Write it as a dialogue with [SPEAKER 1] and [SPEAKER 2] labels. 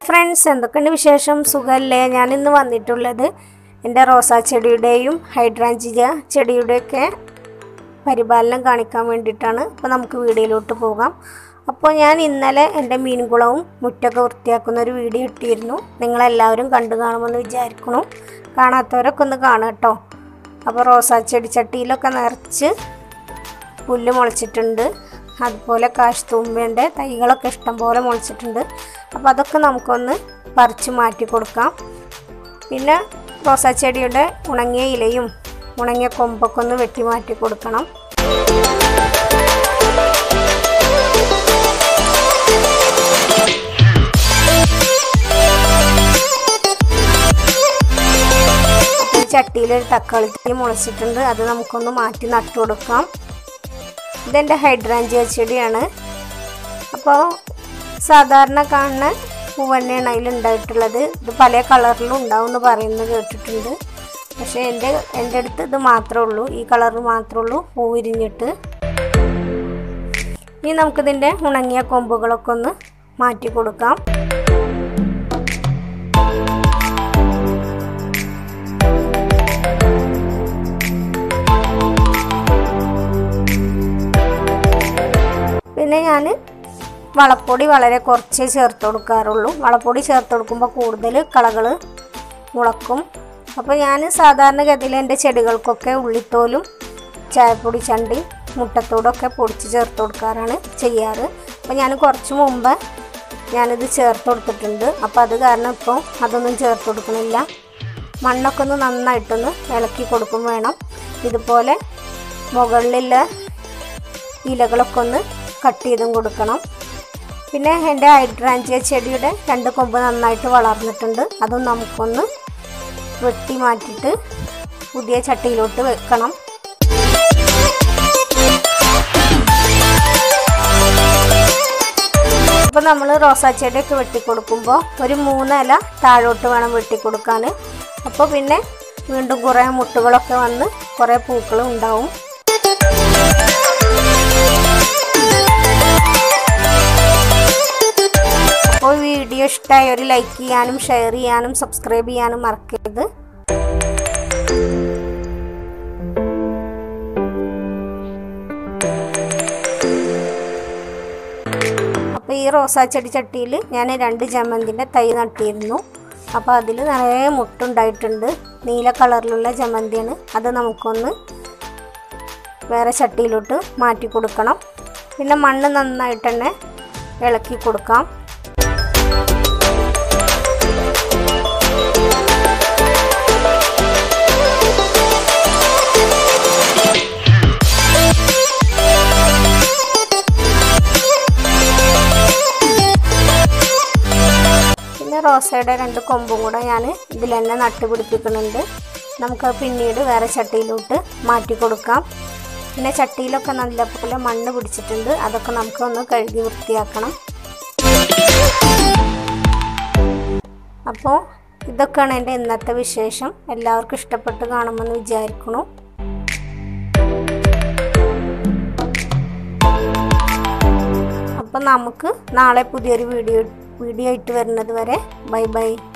[SPEAKER 1] friends എന്തൊക്കെയുണ്ട് വിശേഷം സുഖമല്ലേ ഞാനിന്ന് വന്നിട്ടുള്ളത് എൻ്റെ റോസാ ചെടിയുടെയും ഹൈഡ്രാഞ്ചിയ ചെടിയുടെയൊക്കെ പരിപാലനം കാണിക്കാൻ വേണ്ടിയിട്ടാണ് അപ്പോൾ നമുക്ക് വീഡിയോയിലോട്ട് പോകാം അപ്പോൾ ഞാൻ ഇന്നലെ എൻ്റെ മീൻകുളവും മുറ്റൊക്കെ വൃത്തിയാക്കുന്ന ഒരു വീഡിയോ ഇട്ടിരുന്നു നിങ്ങളെല്ലാവരും കണ്ടു കാണുമെന്ന് വിചാരിക്കണം കാണാത്തവരൊക്കെ ഒന്ന് കാണുക കേട്ടോ അപ്പോൾ റോസാ ചെടി ചട്ടിയിലൊക്കെ നിറച്ച് പുല്ല് മുളച്ചിട്ടുണ്ട് അതുപോലെ കാശ് തുമ്പേൻ്റെ തൈകളൊക്കെ ഇഷ്ടംപോലെ മുളച്ചിട്ടുണ്ട് അപ്പോൾ അതൊക്കെ നമുക്കൊന്ന് പറിച്ച് മാറ്റി കൊടുക്കാം പിന്നെ റോസാ ചെടിയുടെ ഉണങ്ങിയ ഇലയും ഉണങ്ങിയ കൊമ്പൊക്കെ ഒന്ന് വെട്ടി മാറ്റി കൊടുക്കണം അപ്പോൾ ഈ ചട്ടിയിൽ ഒരു തക്കാളി തൈ മുളച്ചിട്ടുണ്ട് അത് നമുക്കൊന്ന് മാറ്റി നട്ടു കൊടുക്കാം ഇതെൻ്റെ ഹൈഡ്രാഞ്ചിയ ചെടിയാണ് അപ്പോൾ സാധാരണ കാണുന്ന പൂവെണ്ണയാണ് അതിലുണ്ടായിട്ടുള്ളത് ഇത് പല കളറിലും ഉണ്ടാവും എന്ന് പറയുന്നത് കേട്ടിട്ടുണ്ട് പക്ഷേ എൻ്റെ എൻ്റെ അടുത്ത് ഇത് മാത്രമേ ഉള്ളൂ ഈ കളർ മാത്രമേ ഉള്ളൂ പൂ വിരിഞ്ഞിട്ട് ഇനി നമുക്കിതിൻ്റെ ഉണങ്ങിയ കൊമ്പുകളൊക്കെ ഒന്ന് മാറ്റി കൊടുക്കാം പിന്നെ ഞാൻ വളപ്പൊടി വളരെ കുറച്ചേ ചേർത്ത് കൊടുക്കാറുള്ളൂ വളപ്പൊടി ചേർത്ത് കൊടുക്കുമ്പോൾ കൂടുതൽ കളകൾ മുളക്കും അപ്പോൾ ഞാൻ സാധാരണഗതിയിൽ എൻ്റെ ചെടികൾക്കൊക്കെ ഉള്ളിത്തോലും ചായപ്പൊടി ചണ്ടി മുട്ടത്തോടൊക്കെ പൊടിച്ച് ചേർത്ത് കൊടുക്കാറാണ് ചെയ്യാറ് അപ്പോൾ ഞാൻ കുറച്ച് മുമ്പ് ഞാനിത് ചേർത്ത് കൊടുത്തിട്ടുണ്ട് അപ്പോൾ അത് കാരണം ഇപ്പോൾ അതൊന്നും ചേർത്ത് കൊടുക്കണില്ല മണ്ണൊക്കെ ഒന്ന് നന്നായിട്ടൊന്ന് ഇളക്കി കൊടുക്കും വേണം ഇതുപോലെ മുകളിലുള്ള ഇലകളൊക്കെ ഒന്ന് കട്ട് ചെയ്തും കൊടുക്കണം പിന്നെ എൻ്റെ ഹൈഡ്രാഞ്ചിയ ചെടിയുടെ രണ്ട് കൊമ്പ് നന്നായിട്ട് വളർന്നിട്ടുണ്ട് അതും നമുക്കൊന്ന് വെട്ടി മാറ്റിയിട്ട് പുതിയ ചട്ടിയിലോട്ട് വെക്കണം അപ്പോൾ നമ്മൾ റോസാ ചെടിയൊക്കെ വെട്ടിക്കൊടുക്കുമ്പോൾ ഒരു മൂന്നില താഴോട്ട് വേണം വെട്ടിക്കൊടുക്കാൻ അപ്പോൾ പിന്നെ വീണ്ടും കുറേ മുട്ടുകളൊക്കെ വന്ന് കുറേ പൂക്കളും ഉണ്ടാവും അപ്പോൾ വീഡിയോ ഇഷ്ടമായ ഒരു ലൈക്ക് ചെയ്യാനും ഷെയർ ചെയ്യാനും സബ്സ്ക്രൈബ് ചെയ്യാനും മറക്കരുത് അപ്പോൾ ഈ റോസാ ചെടി ചട്ടിയിൽ ഞാൻ രണ്ട് ജമന്തിൻ്റെ തൈ നട്ടിരുന്നു അപ്പോൾ അതിൽ നിറയെ മുട്ടുണ്ടായിട്ടുണ്ട് നീല കളറിലുള്ള ജമന്തിയാണ് അത് നമുക്കൊന്ന് വേറെ ചട്ടിയിലോട്ട് മാറ്റി കൊടുക്കണം പിന്നെ മണ്ണ് നന്നായിട്ട് തന്നെ ഇളക്കി കൊടുക്കാം പിന്നെ റോസയുടെ രണ്ട് കൊമ്പും കൂടെ ഞാൻ ഇതിൽ തന്നെ നട്ടുപിടിപ്പിക്കുന്നുണ്ട് നമുക്ക് പിന്നീട് വേറെ ചട്ടിയിലോട്ട് മാറ്റി കൊടുക്കാം പിന്നെ ചട്ടിയിലൊക്കെ നല്ലപോലെ മണ്ണ് പിടിച്ചിട്ടുണ്ട് അതൊക്കെ നമുക്ക് ഒന്ന് കഴുകി വൃത്തിയാക്കണം അപ്പോൾ ഇതൊക്കെയാണ് എൻ്റെ ഇന്നത്തെ വിശേഷം എല്ലാവർക്കും ഇഷ്ടപ്പെട്ട് കാണുമെന്ന് വിചാരിക്കുന്നു അപ്പം നമുക്ക് നാളെ പുതിയൊരു വീഡിയോ വീഡിയോ ആയിട്ട് വരുന്നത് വരെ ബൈ ബൈ